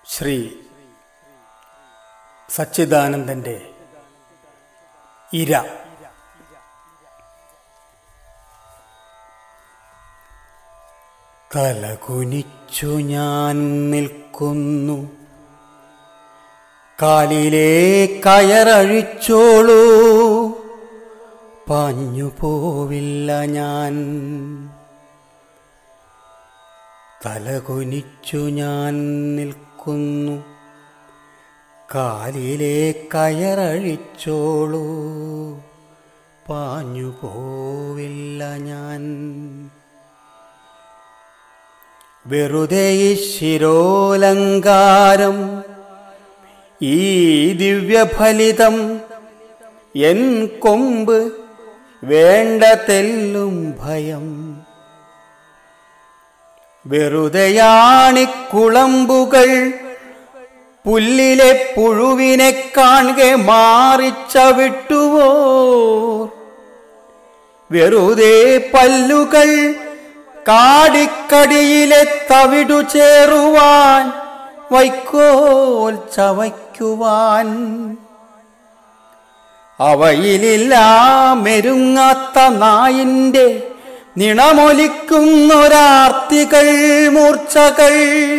ശ്രീ സച്ചിദാനന്ദൻ്റെ ഇര തലകുനിച്ചു ഞാൻ നിൽക്കുന്നു കാലിലെ കയറഴിച്ചോളൂ പാഞ്ഞു പോവില്ല ഞാൻ തലകുനിച്ചു ഞാൻ നിൽക്കുന്നു കാലിലെ കയറഴിച്ചോളൂ പാഞ്ഞു പോവില്ല ഞാൻ വെറുതെ ഈ ശിരോലങ്കാരം ഈ ദിവ്യഫലിതം എൻ കൊമ്പ് വേണ്ട തെല്ലും ഭയം വെറുതെയാണിക്കുളമ്പുകൾ പുല്ലിലെ പുഴുവിനെ കാണെ മാറിച്ച വിട്ടുവോ വെറുതെ പല്ലുകൾ കാടിക്കടിയിലെ തവിടു ചേറുവാൻ വൈക്കോൽ ചവയ്ക്കുവാൻ അവയിലില്ല മെരുങ്ങാത്ത നായിൻ്റെ നിണമൊലിക്കുന്നൊരാർത്തികൾ മൂർച്ചകൾ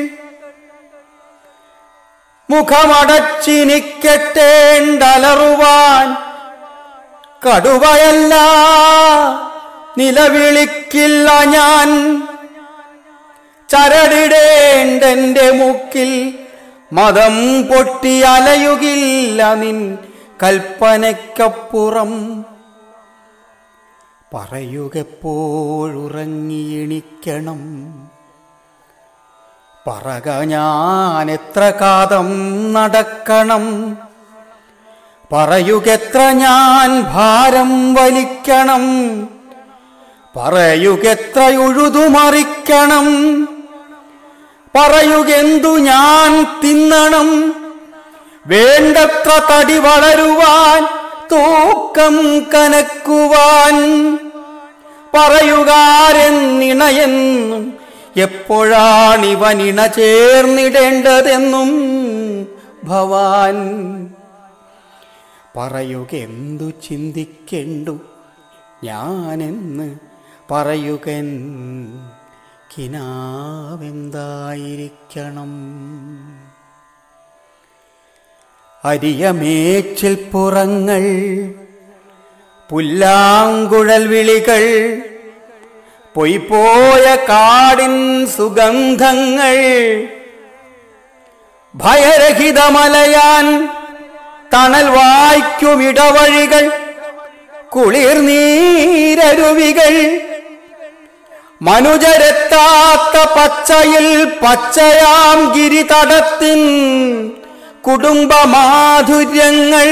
മുഖമടച്ചിനിക്കെട്ടേണ്ടലറുവാൻ കടുവയല്ല നിലവിളിക്കില്ല ഞാൻ ചരടിടേണ്ടെന്റെ മുക്കിൽ മതം പൊട്ടി അലയുകില്ല നിൻ കൽപ്പനയ്ക്കപ്പുറം പറയുകെപ്പോഴുറങ്ങിയെണിക്കണം പറക ഞാൻ എത്ര കാതം നടക്കണം പറയുകെത്ര ഞാൻ ഭാരം വലിക്കണം പറയുകെത്ര ഉഴുതുമറിക്കണം പറയുകെന്തു ഞാൻ തിന്നണം വേണ്ടത്ര തടി വളരുവാൻ തൂക്കം കനക്കുവാൻ പറയുകാരെന്നിണയെന്നും എപ്പോഴാണിവനിണ ചേർന്നിടേണ്ടതെന്നും ഭവാൻ പറയുകെന്തു ചിന്തിക്കണ്ടു ഞാനെന്ന് പറയുകൻ കിനാവെന്തായിരിക്കണം അരിയമേച്ചിൽ പുറങ്ങൾ പുല്ലാങ്കുഴൽ വിളികൾ പൊയ്പോയ കാടിൻ സുഗന്ധങ്ങൾ ഭയരഹിതമലയാൻ തണൽ വായ്ക്കുമിടവഴികൾ കുളിർനീരരുവികൾ മനുജരെത്താത്ത പച്ചയിൽ പച്ചയാം ഗിരിതടത്തിൻ കുടുംബമാധുര്യങ്ങൾ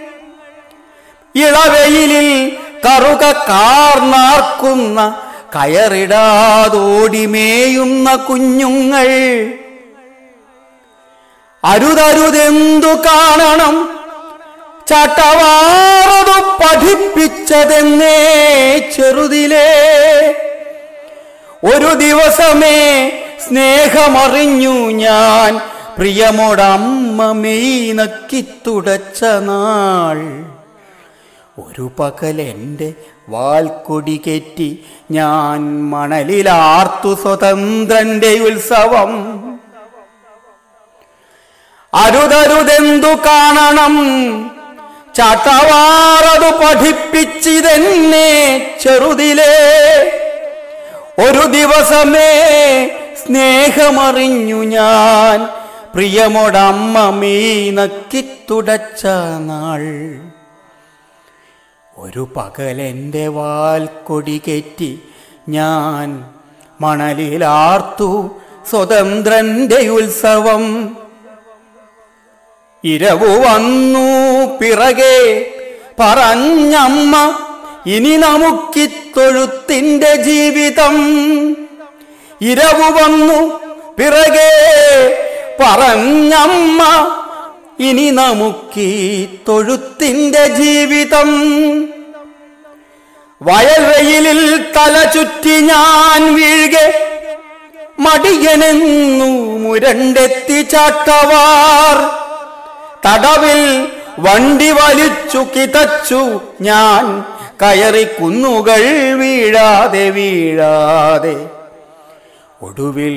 ഇളവെയിലിൽ കറുക കാർന്നാർക്കുന്ന കയറിടാതോടിമേയുന്ന കുഞ്ഞുങ്ങൾ അരുതരുതെന്തു കാണണം ചട്ടവാറതു പഠിപ്പിച്ചതെന്നേ ചെറുതിലേ ഒരു ദിവസമേ സ്നേഹമറിഞ്ഞു ഞാൻ പ്രിയമോടമ്മ മെയ് നക്കിത്തുടച്ച നാൾ ഒരു പകൽ എൻ്റെ വാൽക്കൊടി കെറ്റി ഞാൻ മണലിലാർത്തു സ്വതന്ത്രന്റെ ഉത്സവം അരുതരുതെന്തു കാണണം ചട്ടവാറതു പഠിപ്പിച്ചിതെന്നെ ചെറുതിലേ ഒരു ദിവസമേ സ്നേഹമറിഞ്ഞു ഞാൻ പ്രിയമോടമ്മ മീ നക്കിത്തുടച്ച നാൾ ഒരു പകലെൻ്റെ വാൽ കൊടി കെറ്റി ഞാൻ മണലിലാർത്തു സ്വതന്ത്രന്റെ ഉത്സവം ഇരവു വന്നു പിറകെ പറഞ്ഞമ്മ ഇനി നമുക്കിത്തൊഴുത്തിന്റെ ജീവിതം ഇരവു വന്നു പിറകെ പറഞ്ഞമ്മ ഇനി നമുക്കീ തൊഴുത്തിന്റെ ജീവിതം വയൽവെയിലിൽ തല ചുറ്റി ഞാൻ വീഴുക മടിയനെന്നു മുരണ്ടെത്തി ചാട്ടവാർ തടവിൽ വണ്ടി വലിച്ചു കിതച്ചു ഞാൻ കയറി കുന്നുകൾ വീഴാതെ വീഴാതെ ഒടുവിൽ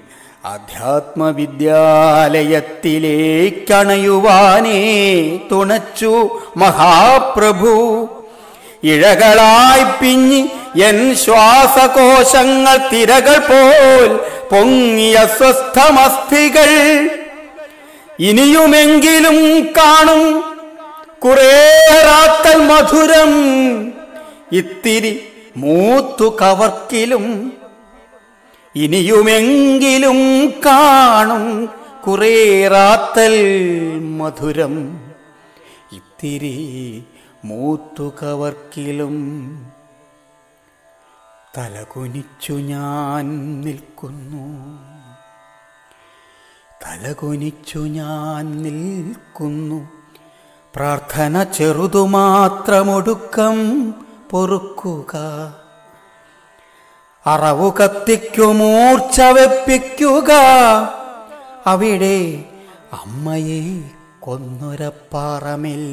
അധ്യാത്മവിദ്യാലയത്തിലേക്കണയുവാനേ തുണച്ചു മഹാപ്രഭു ഇഴകളായി പിഞ്ഞി എൻ ശ്വാസകോശങ്ങൾ തിരകൾ പോൽ പൊങ്ങിയ സ്വസ്ഥമസ്ഥികൾ ഇനിയുമെങ്കിലും കാണും കുറേറാത്തൽ മധുരം ഇത്തിരി മൂത്തു കവർക്കിലും ഇനിയുമെങ്കിലും കാണും കുറേറാത്തൽ മധുരം ഇത്തിരി മൂത്തു കവർക്കിലും തലകുനിച്ചു ഞാൻ നിൽക്കുന്നു തലകുനിച്ചു ഞാൻ നിൽക്കുന്നു പ്രാർത്ഥന ചെറുതുമാത്രമൊടുക്കം പൊറുക്കുക അറവു കത്തിക്കു മൂർച്ച വെപ്പിക്കുക അവിടെ അമ്മയെ കൊന്നൊരപ്പാറമിൽ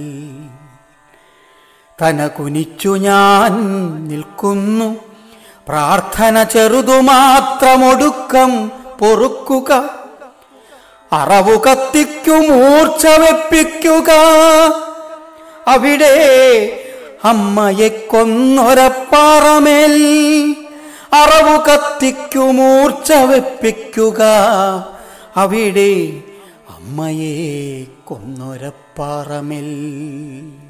തന കുനിച്ചു ഞാൻ നിൽക്കുന്നു പ്രാർത്ഥന ചെറുതുമാത്രമൊടുക്കം പൊറുക്കുക അറവു കത്തിക്കു മൂർച്ച വെപ്പിക്കുക അവിടെ അമ്മയെ കൊന്നൊരപ്പാറമേൽ അറവു കത്തിക്കു മൂർച്ച വെപ്പിക്കുക അവിടെ അമ്മയെ കൊന്നൊരപ്പാറമേൽ